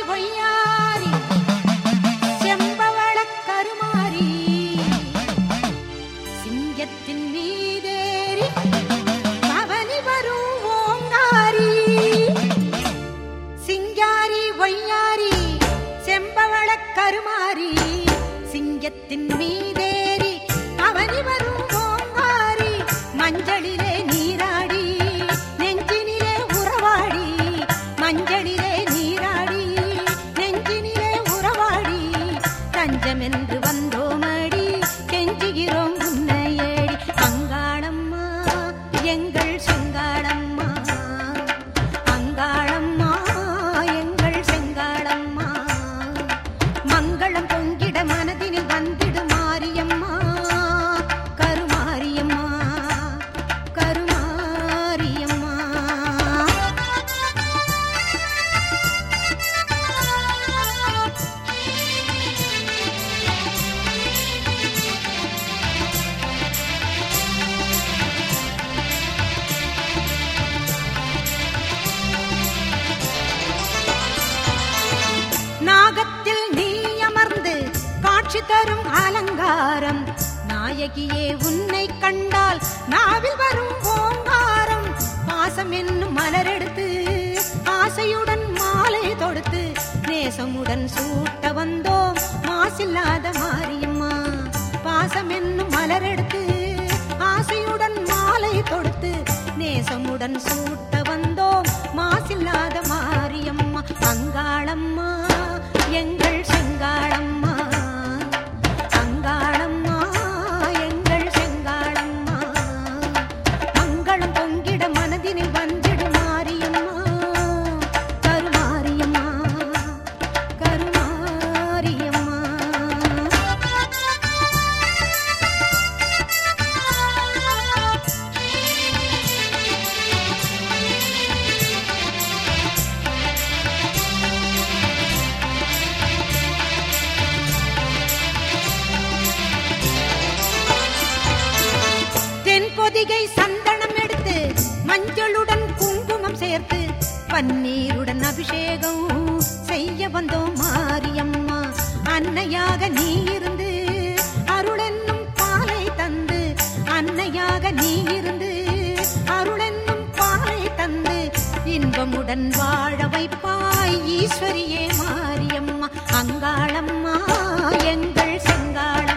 ஒய்யாரி செம்பவளக் கருமாரி சிங்கத்தின் மீதேறி பவனி வரும் ஓங்காரி சிங்காரி ஒய்யாரி செம்பவளக் கருமாரி சிங்கத்தின் மீதேறி அவனி வரும் ஓங்காரி மஞ்சளிலே நீராடி நெஞ்சினிலே உறவாடி மஞ்சளிலே நீராடி நெஞ்சினிலே உறவாடி தஞ்சமென்று வந்தோமடி கெஞ்சுகிறோம் உன்னையேடி அங்காளம்மா எங்கள் செங்காளம்மா அங்காளம்மா எங்கள் செங்காளம்மா மங்களம் பொங்கிட மனதினில் வந்திடு மாரியம்மா கருமாரியம்மா கருமாரியம்மா நாகத்தில் நீ அமர்ந்து காட்சி தரும் அலங்காரம் நாயகியே உன்னை கண்டால் நாவில் வரும் ஓங்காரம் பாசம் என்னும் மலரெடுத்து ஆசையுடன் மாலை தொடுத்து நேசமுடன் சூட்ட வந்தோம் மாசில்லாத மாரியம்மா பாசம் என்னும் மலரெடுத்து ஆசையுடன் மாலை தொடுத்து நேசமுடன் சூட்ட வந்தோம் மாசில்லாத மாரியம்மா அங்காளம்மா எங்கள் செங்காளம்மா அங்காளம்மா எங்கள் செங்காளம்மா மங்களம் பொங்கிட மனதினில் வந்திடு மாரியம்மா கருமாரியம்மா கருமாரியம்மா தென்பொதிகை சந்தனம் எடுத்து மஞ்சளுடன் குங்குமம் சேர்த்து பன்னீருடன் அபிஷேகம் செய்ய வந்தோம் மாரியம்மா அன்னையாக நீ இருந்து அருளென்னும் பாலை தந்து அன்னையாக நீ இருந்து அருளென்னும் பாலை தந்து இன்பமுடன் வாழ வைப்பாய் ஈஸ்வரியே மாரியம்மா அங்காளம்மா எங்கள் செங்காளம்மா